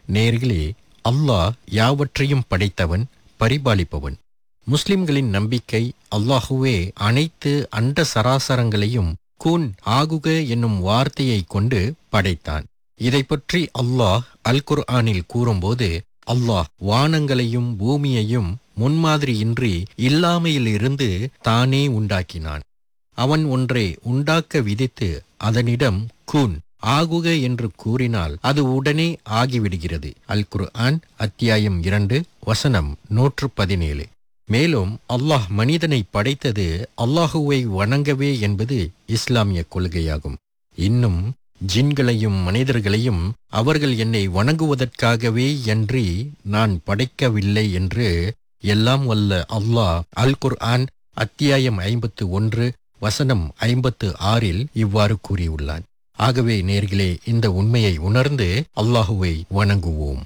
நேர்களே அல்லாஹ் யாவற்றையும் படைத்தவன் பரிபாலிப்பவன் முஸ்லிம்களின் நம்பிக்கை அல்லாஹுவே அனைத்து அண்ட சராசரங்களையும் கூன் ஆகுக என்னும் வார்த்தையை கொண்டு படைத்தான் இதை பற்றி அல்லாஹ் அல் குர்ஆனில் கூறும்போது அல்லாஹ் வானங்களையும் பூமியையும் முன்மாதிரியின்றி இல்லாமையிலிருந்து தானே உண்டாக்கினான் அவன் ஒன்றை உண்டாக்க விதித்து அதனிடம் கூன் ஆகுக என்று கூறினால் அது உடனே ஆகிவிடுகிறது அல் குர்ஆன் அத்தியாயம் இரண்டு வசனம் நூற்று பதினேழு மேலும் அல்லாஹ் மனிதனை படைத்தது அல்லாஹுவை வணங்கவே என்பது இஸ்லாமிய கொள்கையாகும் இன்னும் ஜின்களையும் மனிதர்களையும் அவர்கள் என்னை வணங்குவதற்காகவே அன்றி நான் படைக்கவில்லை என்று எல்லாம் வல்ல அல்லாஹ் அல் குர்ஆன் அத்தியாயம் ஐம்பத்து ஒன்று வசனம் ஐம்பத்து ஆறில் இவ்வாறு கூறியுள்ளான் ஆகவே நேர்களே இந்த உண்மையை உணர்ந்து அல்லாஹுவை வணங்குவோம்